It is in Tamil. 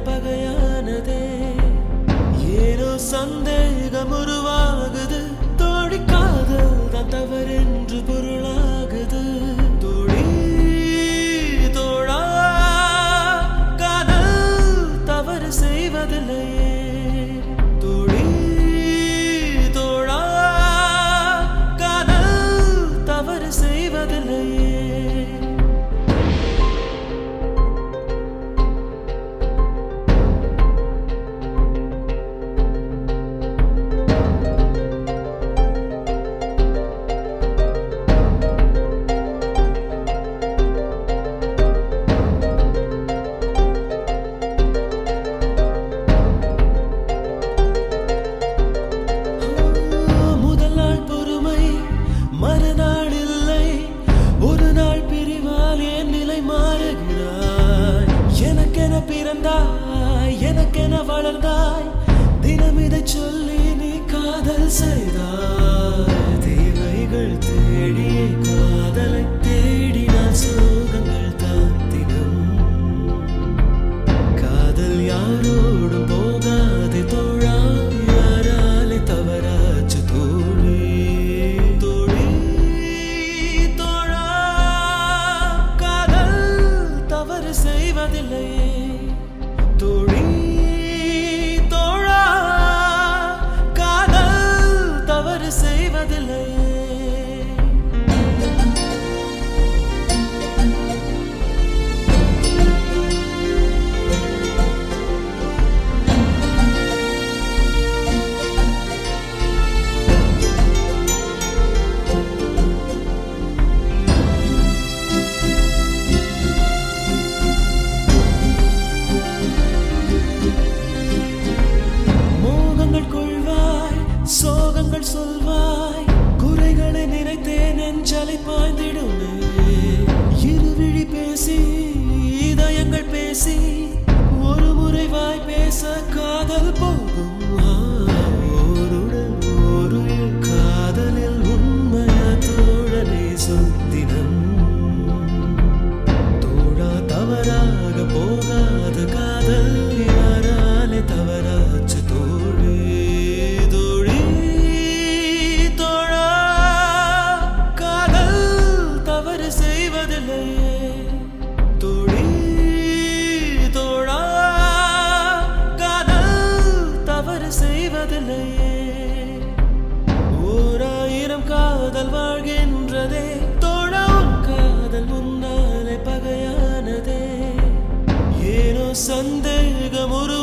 பகையானதே ஏனோ சந்தேகம் உருவாகுது தோழி காதல் தான் தவறென்று பொருளாகுது தோழி தோழா காதல் தவறு செய்வதில்லையே தோழி தோழா காதல் தவறு செய்வதில்லையே முதல் நாள் பொறுமை மறுநாள் இல்லை ஒரு நாள் பிரிவால் என் நிலை மாறுகிறாய் எனக்கென பிறந்தாய் எனக்கென வளர்ந்தாய் தினம் இதை சொல்லி நீ காதல் செய்தாய் தேவைகள் தேடியே காதலை தேடினால் சோகங்கள் தான் தினம் காதல் யாரோடும் போகாதே தோழா யாராலே தவறாச்சு தோழி தோழி தோழா காதல் தவறு செய்வதில்லையே தோழி தோழா காதல் தவறு செய்வதில்லையே மோகங்கள் கொள்வாய் சோகங்கள் சொல்வாய் குறைகளை நினைத்தேன் நெஞ்சலை பாய்ந்திடுமே இருவிழி பேசி இதயங்கள் பேசி ஒரு முறை வாய் பேச காதல் போகும் ஆ, ஓருடல் ஒரு இல் காதலில் உண்மையா தோழனே சொத்தினம் தோழா தவறாக போகாத காதல் யாராலே தவறாச்சு தோழி தோழி தோழா காதல் தவறு செய்வதில்லையே தோழி தோழா காதல் தவறு செய்வதில்லையே ஓராயிரம் காதல் வாழ்கின்றதே தோழா உன் காதல் முன்னாலே பகையானதே ஏனோ சந்தேகம் ஒரு